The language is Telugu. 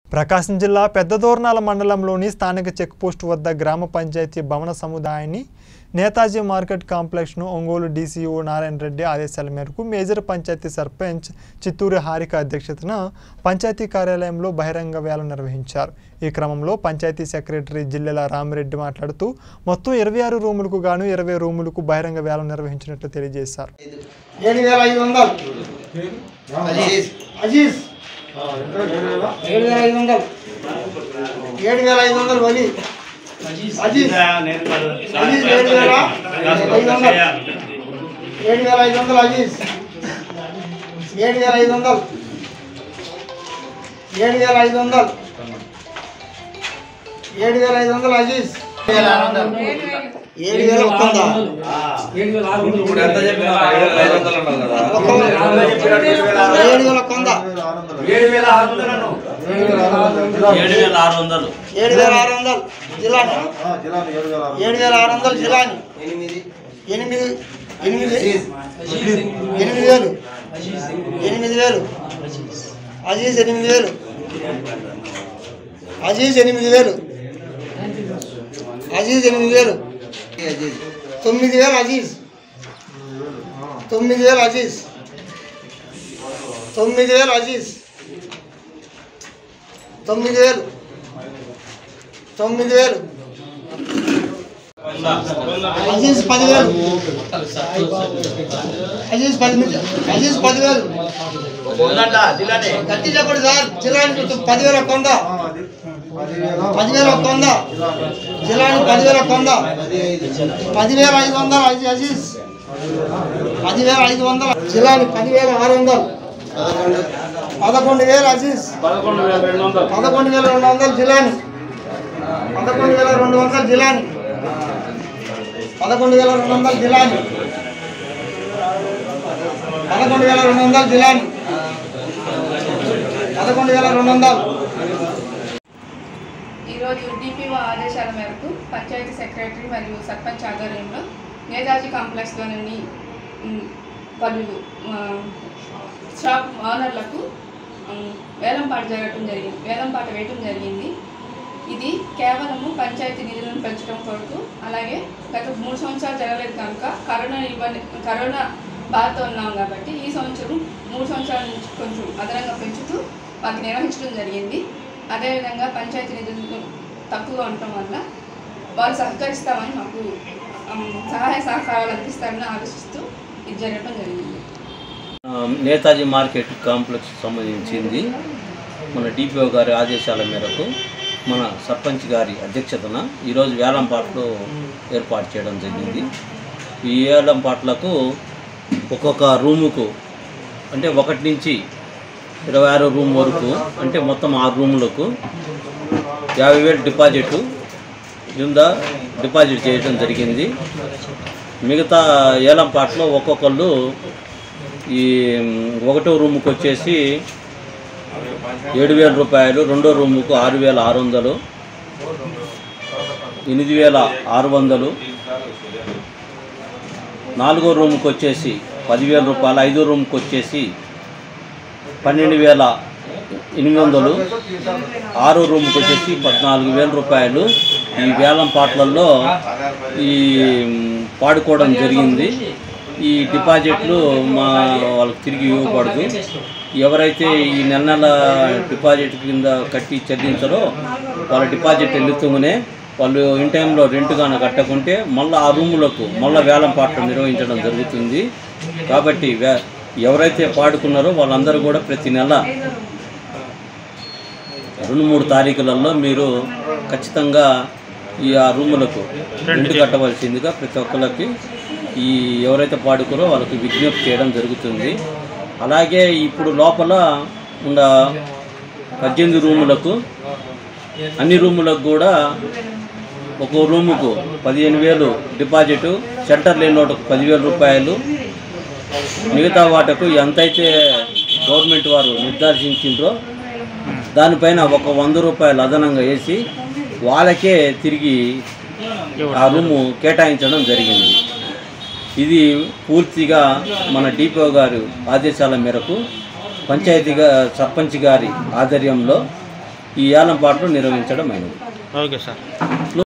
ప్రకాశం జిల్లా పెద్దదోర్నాల మండలంలోని స్థానిక చెక్పోస్ట్ వద్ద గ్రామ పంచాయతీ భవన సముదాయాన్ని నేతాజీ మార్కెట్ కాంప్లెక్స్ను ఒంగోలు డీసీఓ నారాయణ రెడ్డి ఆదేశాల మేరకు మేజర్ పంచాయతీ సర్పంచ్ చిత్తూరు హారిక అధ్యక్షతన పంచాయతీ కార్యాలయంలో బహిరంగ వేల నిర్వహించారు ఈ క్రమంలో పంచాయతీ సెక్రటరీ జిల్లెల రామిరెడ్డి మాట్లాడుతూ మొత్తం ఇరవై ఆరు రూములకు గాను ఇరవై రూములకు బహిరంగ వేల నిర్వహించినట్లు తెలియజేశారు ఏడు వేల ఐదు వందలు అజీజ్ ఏడు వేల ఐదు వందలు ఏడు వేల ఐదు వందలు వలి అజీజ్ అజీజ్ ఏడు వేల ఐదు వందలు ఏడు వేల ఐదు వందలు అజీజ్ ఏడు వేల ఐదు వందలు ఏడు వేల ఐదు వందలు ఏడు వేల ఐదు వందలు అజీజ్ ఏడు వేల ఒక్క వంద ఇప్పుడు ఎంత చెప్పినా ఐదు వందలు అన్నావు కదా ఒక్క వంద. ఏడు వేల ఒక్క వంద ఏడు వేల ఆరు వందలు ఏడు వేల ఆరు వందలు ఏడు వేల ఆరు వందలు జిలాని ఏడు వేల ఆరు వందలు జిలాని ఎనిమిది ఎనిమిది ఎనిమిది వేలు ఎనిమిది వేలు అజీజ్ ఎనిమిది వేలు అజీజ్ ఎనిమిది వేలు అజీజ్ ఎనిమిది వేలు తొమ్మిది వేలు అజీజ్ తొమ్మిది వేలు అజీజ్ తొమ్మిది వేలు అజీజ్ తొమ్మిది వేలు తొమ్మిది వేలు అజీజ్ పదివేలు అజీజ్ పది అజీజ్ పదివేలు గట్టి చెప్పండి సార్ జిల్లానికి పదివేల ఒక వంద పదివేల ఒక వంద జిల్లానికి పదివేల ఒక వంద పదివేల ఐదు వందలు అజీ- అజీజ్ పదివేల ఐదు వందలు జిల్లానికి పదివేల ఆరు వందలు పదకొండు వేలు అజీజ్ పదకొండు వేల రెండు వందలు జిలాని పదకొండు వేల రెండు వందలు జిలాని పదకొండు వేల రెండు వందలు జిలాని పదకొండు వేల రెండు వందలు జిలాని పదకొండు వేల రెండు వందలు ఈరోజు డిపిఓ ఆదేశాల మేరకు పంచాయతీ సెక్రటరీ మరియు సర్పంచ్ ఆధ్వర్యంలో నేతాజీ కాంప్లెక్స్లోని ఉమ్, పలు ఆ, షాప్ ఓనర్లకు ఉమ్, వేలంపాట జరగటం జరిగింది వేలంపాట వేయటం జరిగింది ఇది కేవలము పంచాయతీ నిధులను పెంచడం కొరకు అలాగే గత మూడు సంవత్సరాలు జరగలేదు కనుక కరోనా ఇబ్బంది కరోనా బాధతో ఉన్నాం కాబట్టి ఈ సంవత్సరం మూడు సంవత్సరాల నుంచి కొంచెం అదనంగా పెంచుతూ వాటిని నిర్వహించడం జరిగింది అదేవిధంగా పంచాయతీ నిధులు తక్కువగా ఉండటం వల్ల వారు సహకరిస్తామని మాకు ఉమ్, సహాయ సహకారాలు అందిస్తారని ఆలోచిస్తూ ఇది జరగడం జరిగింది ఆ, నేతాజీ మార్కెట్ కాంప్లెక్స్ సంబంధించింది మన డిపిఓ గారి ఆదేశాల మేరకు మన సర్పంచ్ గారి అధ్యక్షతన ఈరోజు వేలంపాట్లు ఏర్పాటు చేయడం జరిగింది ఈ వేలంపాట్లకు ఒక్కొక్క రూముకు అంటే ఒకటి నుంచి ఇరవై ఆరు రూమ్ వరకు అంటే మొత్తం ఆరు రూములకు యాభై వేలు డిపాజిట్ కింద డిపాజిట్ చేయడం జరిగింది మిగతా ఏలంపాట్లో ఒక్కొక్కళ్ళు ఈ ఒకటో రూముకి వచ్చేసి ఏడు వేల రూపాయలు రెండో రూముకు ఆరు వేల ఆరు వందలు ఎనిమిది వేల ఆరు వందలు నాలుగో రూముకి వచ్చేసి పదివేల రూపాయలు ఐదో రూమ్కి వచ్చేసి పన్నెండు వేల ఎనిమిది వందలు ఆరో రూమ్కి వచ్చేసి పద్నాలుగు వేల రూపాయలు ఈ వేలం పాటలలో ఈ మ్, పాడుకోవడం జరిగింది ఈ డిపాజిట్లు మా వాళ్ళకి తిరిగి ఇవ్వకూడదు ఎవరైతే ఈ నెల నెల డిపాజిట్ కింద కట్టి చెల్లించారో వాళ్ళ డిపాజిట్ వెళ్తూనే వాళ్ళు ఇన్ టైంలో రెంట్ గాన కట్టకుంటే మళ్ళీ ఆ రూములకు మళ్ళీ వేలం పాటలు నిర్వహించడం జరుగుతుంది కాబట్టి వే- ఎవరైతే పాడుకున్నారో వాళ్ళందరూ కూడా ప్రతి నెల రెండు మూడు తారీఖులలో మీరు ఖచ్చితంగా ఈ ఆ రూములకు రెంట్ కట్టవలసిందిగా ప్రతి ఒక్కరికి ఈ ఎవరైతే పాడుకురో వాళ్ళకి విజ్ఞప్తి చేయడం జరుగుతుంది అలాగే ఇప్పుడు లోపల ఉన్న పద్దెనిమిది రూములకు అన్ని రూములకు కూడా ఒక్కో రూముకు పదిహేను వేలు డిపాజిట్ షెల్టర్ లేని వాటికి పదివేల రూపాయలు మిగతా వాటకు ఎంతైతే గవర్నమెంట్ వారు నిర్దేశించిండ్రో దానిపైన ఒక వంద రూపాయలు అదనంగా వేసి వాళ్ళకే తిరిగి ఆ రూము కేటాయించడం జరిగింది ఇది పూర్తిగా మన డిపిఓ గారు ఆదేశాల మేరకు పంచాయతీగా సర్పంచ్ గారి ఆధ్వర్యంలో ఈ ఏలం పాటలు నిర్వహించడం అయినది ఓకే సార్